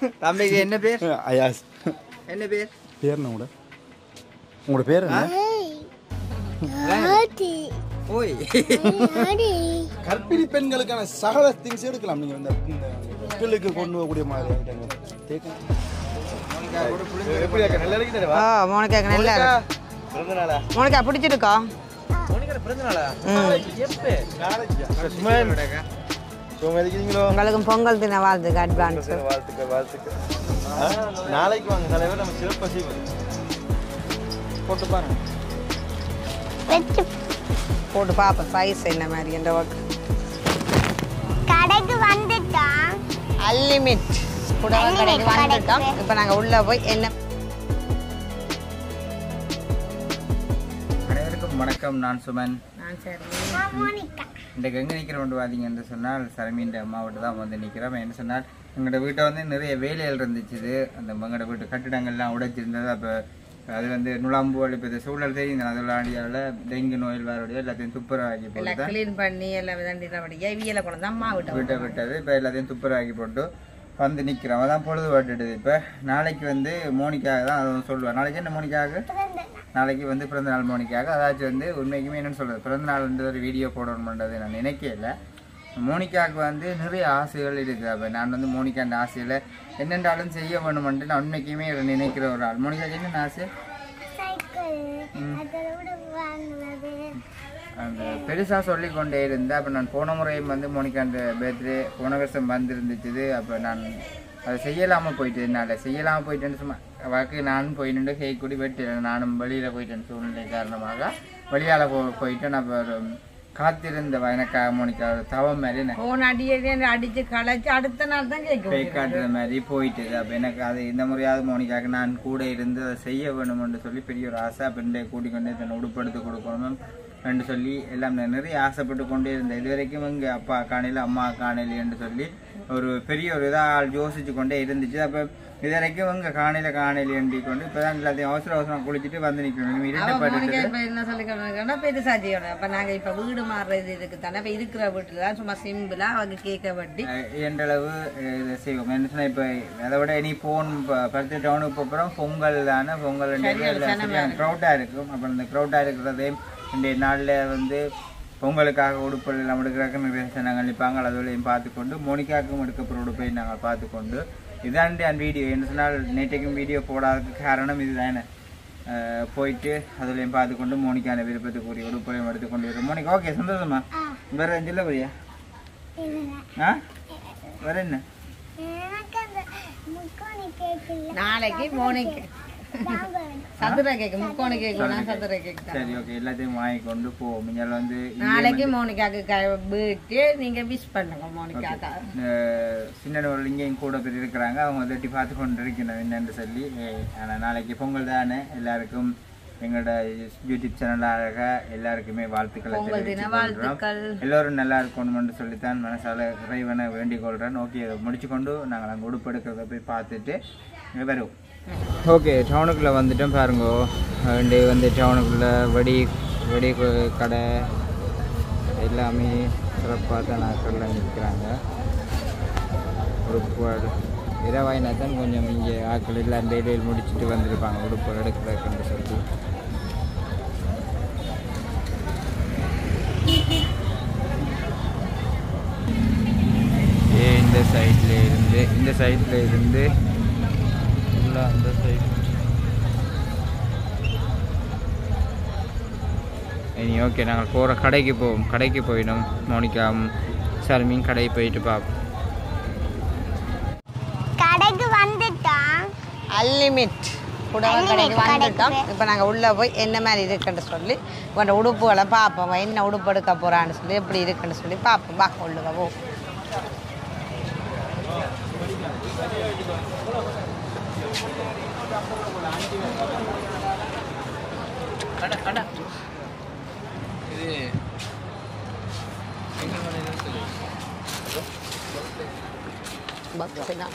தம்பிக்கு என்ன பேர் அயாஸ் என்ன பேர் பேர் என்ன உங்களோட உங்களோட பேர் என்ன ஓய் கர்ப்பிணி பெண்களுக்கான சகல திங்ஸ் எடுக்கலாம் நீங்கள் இந்த இந்த பிள்ளைக்கு கொண்டு போகக்கூடிய மாதிரி ஐட்டங்கள் தேக்கலாம் எப்படி அக்கா, நல்லா இருக்கு ஆ மோனிகா நல்லா இருக்கு. பிறந்த நாளா மோனிகா பிடிச்சிருக்கா பிறந்த நாளா சும்மா சும்மா இருக்கிறீங்களோ உங்களுக்கு பொங்கல் தின வாழ்த்துக்கு அட்வான்ஸ் வாழ்த்துக்கள் வாழ்த்துக்கள் ஆ, நாளைக்கு வாங்க தலைவர் நம்ம சிறப்பாக செய்வோம் போட்டு பாருங்க போட்டு பார்ப்போம் சைஸ் என்ன மாதிரி என்ற ஒர்க் கடைக்கு வந்துட்டோம் அன்லிமிட் புடவை கடைக்கு வந்துட்டோம் இப்போ நாங்கள் உள்ளே போய் என்ன அனைவருக்கும் வணக்கம் நான் சுமன் நான் சரி மோனிகா இன்றைக்கு எங்கே நிற்கிறோம் பார்த்தீங்கன்னு சொன்னால் சரமீண்ட அம்மாவிட்ட தான் வந்து நிற்கிறோம் என்ன சொன்னால் எங்களோட வீட்டை வந்து நிறைய வேலைகள் இருந்துச்சு அந்த எங்களோட வீட்டு கட்டிடங்கள்லாம் உடைச்சிருந்தது அப்போ அது வந்து நுழாம்பு இப்போ இந்த சூழல் தெரியுது அதில் ஆடியாவில் டெங்கு நோயில் வரக்கூடிய எல்லாத்தையும் துப்புரவாக்கி போட்டு எல்லாம் தான் க்ளீன் பண்ணி எல்லாம் விதண்டினபடியா இவியலை கொண்டு வந்து அம்மா விட்டு வீட்டை விட்டது இப்போ எல்லாத்தையும் துப்புரவாக்கி போட்டு வந்து நிற்கிறோம் அதான் பொழுது பட்டுடுது இப்போ நாளைக்கு வந்து மோனிக்காக தான் அதை சொல்லுவேன் நாளைக்கு என்ன மோனிக்காக நாளைக்கு வந்து பிறந்த நாள் மோனிக்காக அதாச்சும் வந்து உண்மைக்குமே என்னன்னு சொல்றது பிறந்த நாள்ன்ற ஒரு வீடியோ போடணும்ன்றது நான் நினைக்கல மோனிகாவுக்கு வந்து நிறைய ஆசைகள் இருக்குது அப்போ நான் வந்து மோனிகாண்ட ஆசையில் என்னென்றாலும் செய்ய வேணுமென்ட்டு நான் உண்மைக்குமே நினைக்கிற ஒரு ஆள் மோனிகாக்கு என்னென்ன ஆசை சைக்கிள் அதோட வாங்குவது அந்த பெருசாக சொல்லி கொண்டே இருந்தேன் அப்போ நான் போன முறையும் வந்து மோனிகாண்ட பர்த்டே போன வருஷம் வந்திருந்துச்சு அப்போ நான் அதை செய்யலாமல் போயிட்டு என்னால் செய்யலாமல் போயிட்டேன்னு சும்மா வாக்கு நானும் போய் நின்று கை கூடி வெட்டினேன் நானும் வெளியில் போயிட்டேன் சூழ்நிலை காரணமாக வெளியால் போ போயிட்டு நான் இப்போ ஒரு காத்திருந்த எனக்காக மோனிகா ஒரு தவம் மாதிரி நான் போன அடியே அடிச்சு களைச்சு அடுத்த நாள் தான் கேட்க கை காட்டுற மாதிரி போயிட்டு அப்போ எனக்கு அது இந்த முறையாவது மோனிக்காக நான் கூட இருந்து அதை செய்ய வேணும்னு சொல்லி பெரிய ஒரு ஆசை பெண்டை கூட்டிக்கொண்டே தன்னை உடுப்படுத்தி கொடுக்கணும் என்று சொல்லி எல்லாம் நான் நிறைய ஆசைப்பட்டு கொண்டே இருந்தேன் இது வரைக்கும் இங்கே அப்பா காணையில் அம்மா காணையில் என்று சொல்லி ஒரு பெரிய ஒரு இதாக யோசிச்சு கொண்டே இருந்துச்சு அப்போ இது வரைக்கும் இங்கே காணையில் காணையில் எண்டி கொண்டு இப்போ தான் எல்லாத்தையும் அவசர அவசரம் குளிச்சுட்டு வந்து நிற்கணும் இருட்டப்பட்டு மோனிகா இப்ப என்ன சொல்லிக்கிறோம்னா பெருசா செய்யணும் அப்ப நாங்க இப்ப வீடு மாறுறது இதுக்கு தானே இப்ப இருக்கிற வீட்டுல தான் சும்மா சிம்பிளா அவங்க கேக்க வட்டி என்றளவு இதை செய்வோம் என்ன சொன்னா இப்போ அதை விட இனி போன் பருத்தி டவுனுக்கு போகிறோம் பொங்கல் தானே பொங்கல் க்ரௌட்டாக இருக்கும் அப்புறம் இந்த க்ரௌட்டாக இருக்கிறதையும் இன்றைய நாளில் வந்து பொங்கலுக்காக உடுப்புகள் எல்லாம் எடுக்கிறதுக்கு நிறைய ஜனங்கள் நிற்பாங்க அதுவரையும் பார்த்துக்கொண்டு மோனிகாவுக்கும் எடுக்கப்படுற உடுப்பை நாங்கள் பார்த்துக்கொண்டு இதான் அந்த வீடியோ என்ன சொன்னால் நேற்றைக்கும் வீடியோ போடாததுக்கு காரணம் இதுதானே அஹ் போயிட்டு அதுலேயும் பார்த்துக்கொண்டு மோனிக்கான விருப்பத்துக்குரிய உடுப்பையும் எடுத்துக்கொண்டு வரும் மோனிகா ஓகே சந்தோஷமா வேற சொல்ல போறியா ஆ வேற என்ன எனக்கு அந்த முக்கோணி கேட்கல நாளைக்கு மோனிக்கு சதுர கேக்கு முக்கோணி கேக்கு நான் சதுர கேக்கு தான். சரி ஓகே எல்லாத்தையும் வாங்கி கொண்டு போவோம் இதில் வந்து நாளைக்கு மோனிகாக்கு வீட்டு நீங்க விஷ் பண்ணுங்க மோனிகாக்கா அஹ், சின்னவர் இங்கேயும் கூட பேர் இருக்கிறாங்க அவங்க தட்டி பார்த்து கொண்டு இருக்கணும் என்னன்னு சொல்லி ஆனால் நாளைக்கு பொங்கல் தானே எல்லாருக்கும் எங்களோட யூடியூப் சேனலாக எல்லாருக்குமே வாழ்த்துக்களை பொங்கல் தின தெரிவித்துக் கொள்கிறோம். வாழ்த்துக்கள் எல்லோரும் நல்லா இருக்கணும்னு சொல்லித்தான் மனசால இறைவனை வேண்டிக் கொள்கிறேன் ஓகே இதை முடிச்சுக்கொண்டு நாங்கள் அங்கே உடுப்பெடுக்கிறத போய் பார்த்துட்டு இங்க வருவோம் ஓகே டவுனுக்குள்ளே வந்துட்டோம் பாருங்க ரெண்டு வந்து டவுனுக்குள்ளே வெடி வெடி கு- கடை எல்லாமே சிறப்பாக தான் நாட்கள்லாம் இருக்கிறாங்க உடுப்பு இரவாயினா தான் கொஞ்சம் இங்கே ஆட்கள் எல்லாம் டெய்லியில் முடிச்சுட்டு வந்திருப்பாங்க உடுப்பு எடுக்கிறதுக்குன்னு சொல்லி ஏ இந்த சைடில் இருந்து இந்த சைடில் இருந்து ஃபுல்லாக அந்த சைடு இனி ஓகே நாங்கள் போகிற கடைக்கு போவோம் கடைக்கு போயிடும் மோனிகா சர்மீன் கடைக்கு போயிட்டு பார்ப்போம் கடைக்கு வந்துட்டோம் அன்லிமிட் புடவை கடைக்கு வந்துட்டோம் இப்போ நாங்கள் உள்ளே போய் என்ன மாதிரி இருக்குன்னு சொல்லி உங்களோட உடுப்புகளை பார்ப்போம் என்ன உடுப்பு எடுக்க போகிறான்னு சொல்லி எப்படி இருக்குன்னு சொல்லி பார்ப்போம் பார்க்க உள்ளுக போ பக்தி தான்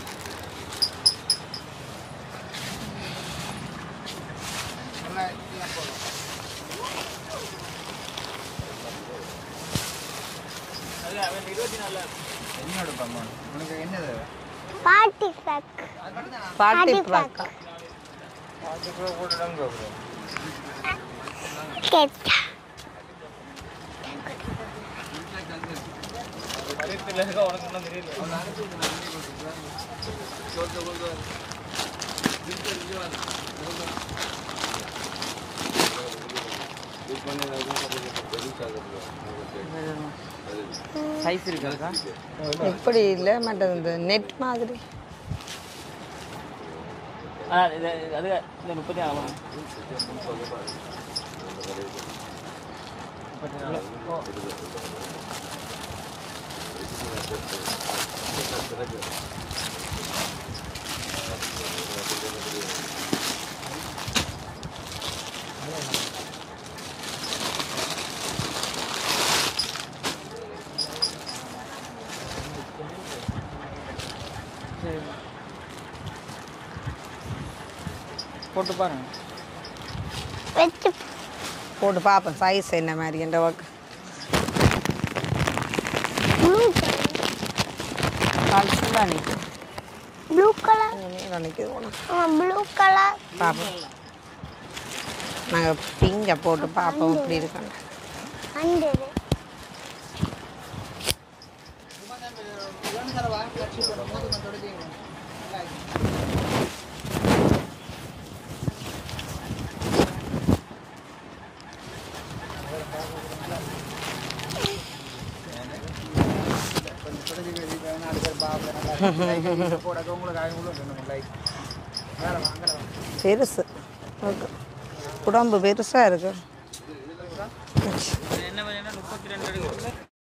என்னோட பம்மா உனக்கு என்ன தேவை பாட்டி பேக் பாட்டி பாட்டி ப்ராக் கேட்டா சைஸ் இருக்கா இப்படி இல்லை மற்ற இந்த நெட் மாதிரி இது அது இந்த முப்பத்தி ஆகலாம் போட்டு பாருங்க வச்சு போட்டு பார்ப்பேன் சைஸ் என்ன மாதிரி என்ற ஒர்க் ப்ளூ கால் ஃபுல்லாக நிற்கும் ப்ளூ கலர் நேரம் நிற்குது உனக்கு ப்ளூ கலர் பார்ப்போம் நாங்கள் பிங்கை போட்டு பார்ப்போம் இப்படி இருக்கணும் அண்டது பெருசு ஓகே உடம்பு பெருசாக இருக்கு என்ன பண்ணா முப்பத்தி ரெண்டு எடுக்கு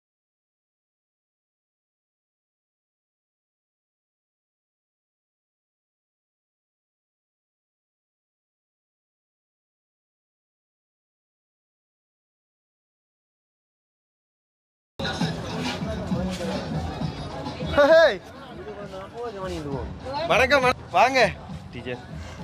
வணக்கம் வணக்கம். வாங்க டீச்சர்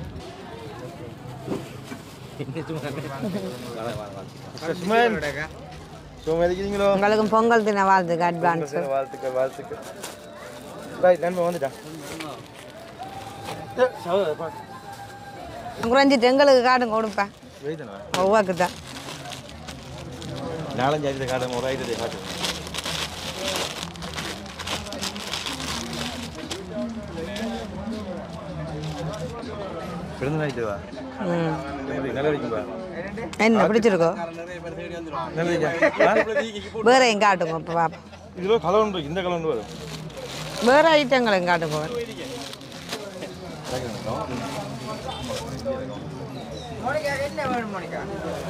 சுமன் சும்மா இருக்கிறீங்களோ உங்களுக்கு பொங்கல் தின வாழ்த்துக்கு அட்வான்ஸ் வாழ்த்துக்கள் வாழ்த்துக்கள் ரைட் நண்பன் வந்துட்டா குறைஞ்சிட்டு எங்களுக்கு காட்டுங்க கொடுப்பேன் வெயிட்டா ஒவ்வாக்கு தான் நாலஞ்சு ஐந்து காட்டும் ஒரு ஐந்து காட்டும் பிறந்த நாய்க்குவா ம் நல்லா இருக்கும்பா என்ன பிடிச்சிருக்கோ நல்லா இருக்கா வேற எங்க காட்டுங்க இப்போ பாப்போம் இதில் கலர் ஒன்று இருக்கு இந்த கலர் ஒன்று வரும் வேற ஐட்டங்கள் எங்க காட்டுங்க என்ன வேணும் மோனிகா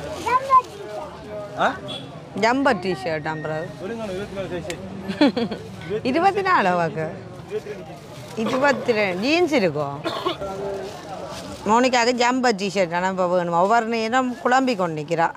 ஆ ஜம்பர் டிஷர்ட் அப்புறம் சொல்லுங்க இருபத்தி நாலு சைஸ் இருபத்தி நாலு வாக்கு இருபத்தி ரெண்டு ஜீன்ஸ் இருக்கும் மோனிக்காக ஜம்பர் டிஷர்ட் ஆனால் இப்போ வேணும் ஒவ்வொரு நேரம் குழம்பி கொண்டு நிற்கிறா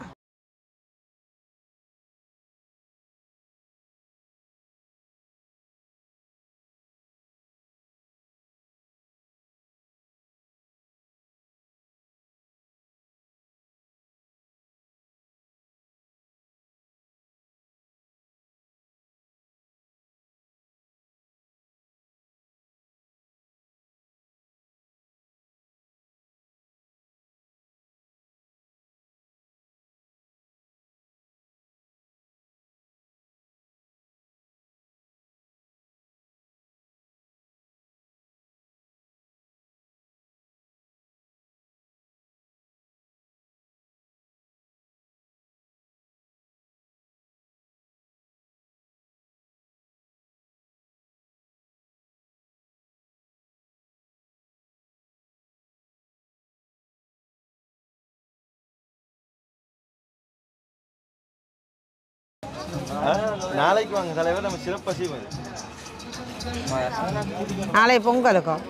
நாளைக்கு வாங்க தலைவர் நம்ம சிறப்பாக செய்வோம் நாளை பொங்கலுக்கும்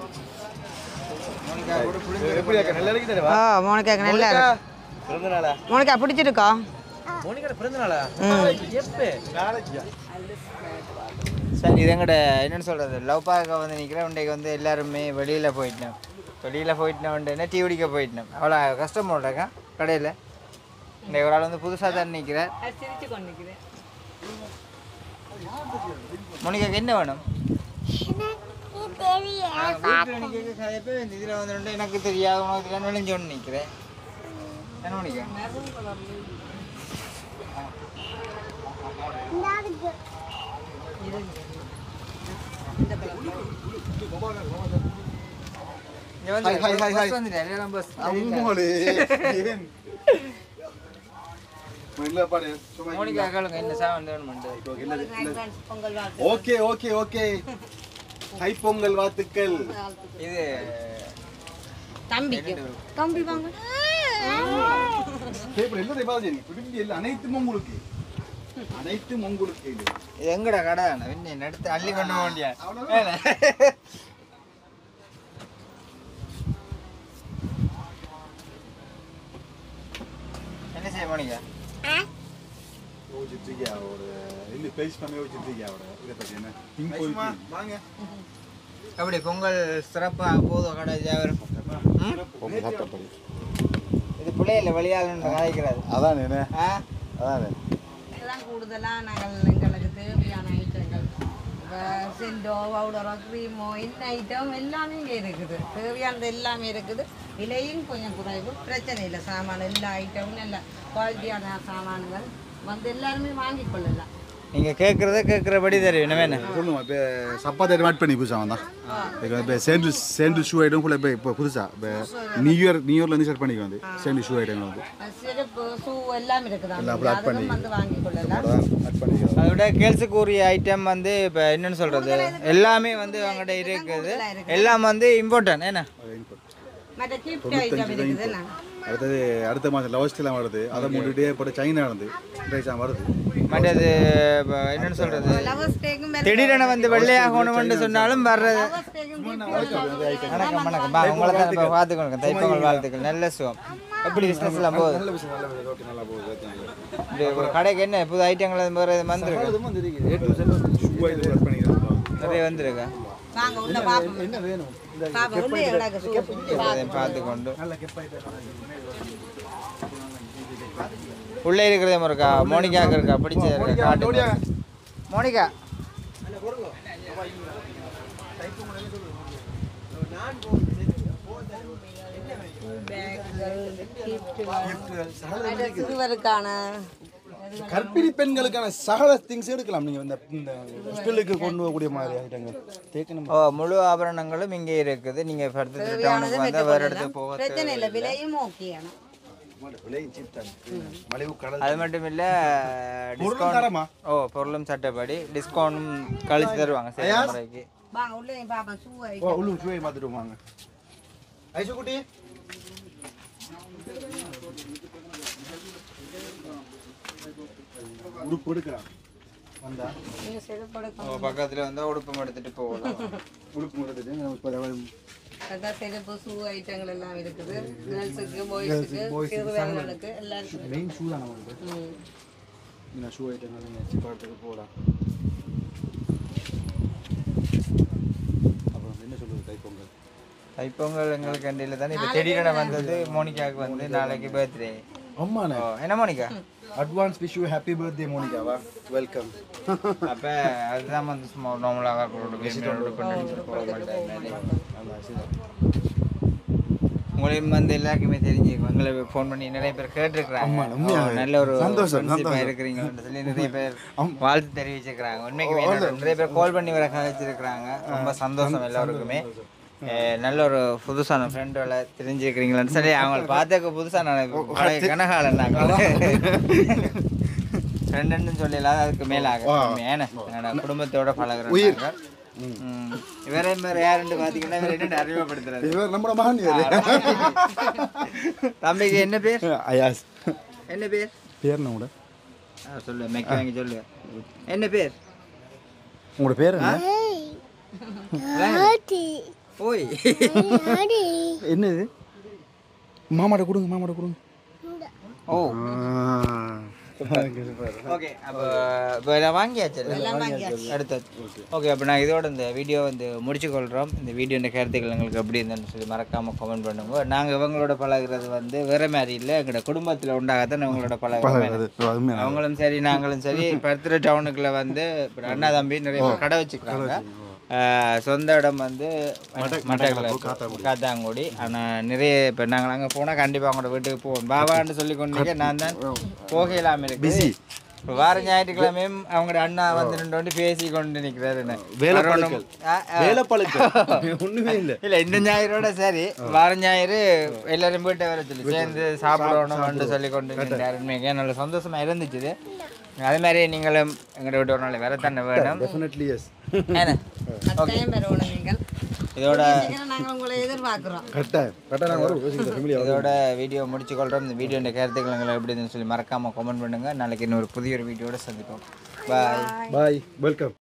எப்படி அக்கா நல்லா இருக்கு ஓ மோனிக்காக்கு நல்லா இருக்கு பிறந்த நாளா மோனிக்கா பிடிச்சிருக்கோ மோனிகா பிறந்த நாளா ம் எப்போ நாளைக்கு சரி இது எங்கட என்னன்னு சொல்கிறது லவ் பார்க்க வந்து நிற்கிறேன் இன்றைக்கு வந்து எல்லாருமே வெளியில் போயிட்டோம் வெளியில் போயிட்டோம் உடனே டீ குடிக்க போயிட்டோம் அவ்வளோ கஷ்டம் போடுறேக்கா கடையில் இன்றைக்கு ஒரு ஆள் வந்து புதுசாக தான் நிற்கிறேன் மோனிகாக்கு என்ன வேணும் வீட்டில் நிற்க கதைப்ப இதில் வந்து எனக்கு தெரியாது உனக்கு தெரியாது விளைஞ்சு ஒன்று நிற்கிறேன் என்ன பண்ணிக்க இங்க வந்து hi, hi, hi, hi. bus வந்துட்டு, எல்லாம் bus. அம்மாளே ஏன் இல்ல பாரு சும்மா மோனிகா கேளுங்க என்ன சாமான் வேணுமெண்டு பொங்கல் வாழ்த்து okay okay okay hi Pongal வாழ்த்துக்கள் இது தம்பிக்கு தம்பி வாங்க பேப்பர் எல்லாத்தையும் பாருங்க குடும்பி எல்லாம் அனைத்தும் உங்களுக்கு அனைத்தும் உங்களுக்கு இது இது எங்கடா கடை என்ன எடுத்து அள்ளி கொண்டு போக முடியாது என்ன செய்ய மோனிகா யோசிச்சுட்டு இருக்கியா ஒரு ரெண்டு பேஜ் பண்ணி யோசிச்சுட்டு இருக்கியா அவட இதை பத்தி என்ன திங்க் போய் வாங்க அப்படி பொங்கல் சிறப்பாக போதும் கடை வியாபாரம் ம்? இது பிள்ளையில வெளியாகணும்னு கதைக்கிறாரு அதான் என்ன ஆ அதான் இதெல்லாம் கூடுதலாக நாங்கள் எங்களுக்கு தேவையான ஐட்டங்கள் இப்போ சென்டோ பவுடரோ க்ரீமோ என்ன ஐட்டம் எல்லாமே இங்கே இருக்குது தேவையானது எல்லாமே இருக்குது விலையும் கொஞ்சம் குறைவு பிரச்சனை இல்லை சாமான் எல்லா ஐட்டமும் நல்ல குவாலிட்டியான சாமான்கள் வந்து எல்லாருமே வாங்கிக் கொள்ளலாம் நீங்க கேட்கறத கேட்கறபடி தெரியும் என்ன வேணும் சொல்லுங்க இப்போ சப்பாத்தி ஐட்டம் ஆட் பண்ணி புதுசாக வந்தான் இப்போ இப்போ சேண்டில் சேண்டில் ஷூ ஐட்டம் ஃபுல்லாக இப்போ இப்போ புதுசாக இப்போ நியூ இயர் நியூ இயர்லேருந்து ஸ்டார்ட் பண்ணிக்க வந்து சேண்டில் ஷூ ஐட்டம் வந்து செருப்பு ஷூ எல்லாம் இருக்குது எல்லாம் அப்படி add பண்ணி. அதுவும் வந்து வாங்கிக் கொள்ளலாம் அதான் ஆட் பண்ணிக்கிறோம் அதை விட கேர்ள்ஸுக்கு உரிய ஐட்டம் வந்து இப்போ என்னன்னு சொல்றது எல்லாமே வந்து அவங்ககிட்ட இருக்குது எல்லாம் வந்து இம்பார்ட்டன்ட் என்ன மற்ற கிஃப்ட் ஐட்டம் இருக்குது அடுத்தது அடுத்த மாதம் லவ் ஸ்டெல்லாம் வருது அதை மூடிட்டே போட்டு சைனா நடந்து ரைஸாக வருது மற்றது இப்போ என்னன்னு சொல்றது லவர்ஸ் டேக்கும் திடீரென வந்து வெள்ளையாகணும்னு சொன்னாலும் வர்றது வணக்கம் வணக்கம் பா உங்களை தான் இப்போ பார்த்துக்கோங்க தைப்பொங்கல் வாழ்த்துக்கள் நல்ல சுகம் எப்படி பிஸ்னஸ்லாம் போகுது நல்ல விஷயம் நல்ல விஷயம் ஓகே நல்லா போகுது இப்படி ஒரு கடைக்கு என்ன புது ஐட்டங்கள் வேறு வந்துருக்கு A to Z shoe item add பண்ணிக்கிறோம் நிறைய வந்திருக்கா வாங்க உள்ள பாப்போம் என்ன வேணும் இந்த பாப்போம் உள்ள எவ்வளவு ஷூ அதை பார்த்து கொண்டு நல்ல கெப் ஐட்டம் உள்ளே இருக்கிறதே இருக்கா மோனிகாக்கு இருக்கா பிடிச்ச இருக்கா காட்டு மோனிகா சிறுவருக்கான கர்ப்பிணி பெண்களுக்கான சகல திங்ஸ் எடுக்கலாம் நீங்க இந்த இந்த ஸ்டில்லுக்கு கொண்டு போகக்கூடிய மாதிரி ஐட்டங்கள் தேக்கணும் ஓ முழு ஆபரணங்களும் இங்கே இருக்குது நீங்க படுத்து டவுனுக்கு வந்தால் வேறு இடத்துக்கு போக பிரச்சனை இல்லை விலையும் ஓகேயான விலையும் சீப் தான் மலிவு கடல் அது மட்டும் இல்ல பொருளும் டிஸ்கவுண்ட் தரமா ஓ பொருளும் சட்டப்படி டிஸ்கவுண்டும் கழிச்சு தருவாங்க சரி முறைக்கு வாங்க உள்ள பாப்போம் ஷூ ஓ உள்ளு சுவை மாத்திட்டு வாங்க ஐசு குட்டி உடுப்பு எடுக்கலாம் வந்தா நீங்க செருப்போட ஓ பக்கத்துல வந்தா உடுப்பம் எடுத்துட்டு போகலாம் உடுப்பு எடுத்துட்டு நம்ம இப்ப அவன் அதான் செருப்பு ஷூ ஐட்டங்கள் எல்லாம் இருக்குது கேர்ள்ஸுக்கு பாய்ஸுக்கு சிறுவர்களுக்கு எல்லாருக்கும் மெயின் ஷூ தான் நமக்கு ம். இந்த ஷூ ஐட்டங்கள் நீங்கள் பாடத்துக்கு போகலாம் அப்புறம் என்ன சொல்றது தைப்பொங்கல் தைப்பொங்கல் எங்களுக்கு கண்டியில் தானே இப்போ திடீரென வந்தது மோனிகாவுக்கு வந்து நாளைக்கு பர்த்டே அம்மாண்ணே ஓ என்ன Monica advance wish you happy birthday மோனிகாவா வெல்கம் அப்போ அதுதான் வந்து சும்மா நார்மலாக விசிட்டோட கொண்டு போக மாட்டேன் உங்களையும் வந்து எல்லாருக்குமே தெரிஞ்சுக்கும் எங்களை ஃபோன் பண்ணி நிறைய பேர் கேட்டிருக்கிறாங்க ஓ, நல்ல ஒரு சந்தோஷம், friendship ஆ இருக்கிறீங்கன்னு சொல்லி நிறைய பேர் வாழ்த்து தெரிவிச்சிருக்கிறாங்க உண்மைக்குமே என்னோட நிறைய பேர் கால் பண்ணி வர கழிச்சிருக்கிறாங்க ரொம்ப சந்தோஷம் எல்லாருக்குமே அஹ், நல்ல ஒரு புதுசான ஃப்ரெண்டோட தெரிஞ்சிருக்கிறீங்களான்னு சொல்லி அவங்களை பார்த்தாக்க புதுசாக நான் பழைய கனகாலன் நாங்கள் ஃப்ரெண்டுன்னு சொல்லலாம் அதுக்கு மேலாக ஏன்னா என்னோட குடும்பத்தோட பழகுறாங்க ம். இவரே மாதிரி யாருன்னு பார்த்தீங்கன்னா இவர் என்ன அறிமுகப்படுத்துறாரு இவர் நம்மட மகன் இவரு தம்பிக்கு என்ன பேர் அயாஸ் என்ன பேர் பேர் நம்மட ஆ, சொல்லு மெக்க வாங்கி சொல்லு என்ன பேர் உங்களோட பேர் என்ன ஓய் என்னது மாமாட்ட கொடுங்க மாமாட்ட கொடுங்க ஓ ஓகே அப்போ இப்போ எல்லாம் வாங்கியாச்சு அடுத்து ஓகே அப்போ நான் இதோட இந்த வீடியோ வந்து முடிச்சுக்கொள்கிறோம் இந்த வீடியோ இந்த கருத்துக்கள் எங்களுக்கு எப்படி இருந்ததுன்னு சொல்லி மறக்காமல் கமெண்ட் பண்ணுங்க நாங்கள் இவங்களோட பழகுறது வந்து வேற மாதிரி இல்லை எங்களோட குடும்பத்தில் உண்டாகத்தான் இவங்களோட பழகுறோம் அவங்களும் சரி நாங்களும் சரி பருத்துற டவுனுக்குள்ள வந்து இப்போ அண்ணா தம்பி நிறைய பேர் கடை வச்சுக்கிறாங்க ஆஹ் சொந்த இடம் வந்து மட்டக்களப்பு காத்தாங்குடி ஆனால் நிறைய இப்போ நாங்கள் அங்கே போனால் கண்டிப்பாக அவங்களோட வீட்டுக்கு போவோம் பாபான்னு சொல்லி கொண்டு நான் தான் போக இல்லாமல் இருக்கு பிஸி இப்போ வார ஞாயிற்றுக்கிழமையும் அவங்களோட அண்ணா வந்து ரெண்டு வந்து பேசி கொண்டு நிற்கிறாரு என்ன. வேலைப்பளுக்கள். ஆ, ஆ. வேலைப்பளுக்கள். ஒண்ணுமே இல்ல இல்ல இந்த ஞாயிறோட சரி வார ஞாயிறு எல்லாரும் வீட்டை வர சொல்லி சேர்ந்து சாப்பிடணும் சொல்லி கொண்டு நின்றாரு. உண்மைக்கு நல்ல சந்தோஷமா இருந்துச்சு இது. அதே மாதிரி நீங்களும் எங்கள்ட்ட விட்டு ஒரு நாள் வரத்தானே வேணும் டெஃபினெட்லி எஸ் என்ன? கட்டாயம் பெறணும் நீங்கள் இதோட சீக்கிரம் நாங்கள் உங்களை எதிர்பார்க்குறோம் கட்டாயம் கட்டாயம் நாங்கள் வரும் யோசிக்கிறேன் ஃபேமிலி இதோட வீடியோ முடிச்சு கொள்றோம் இந்த வீடியோ கருத்துக்கள் எங்களை எப்படி இருந்துன்னு சொல்லி மறக்காம கமெண்ட் பண்ணுங்க நாளைக்கு இன்னொரு புதிய ஒரு வீடியோட சந்திப்போம் பாய் பாய் வெல்கம்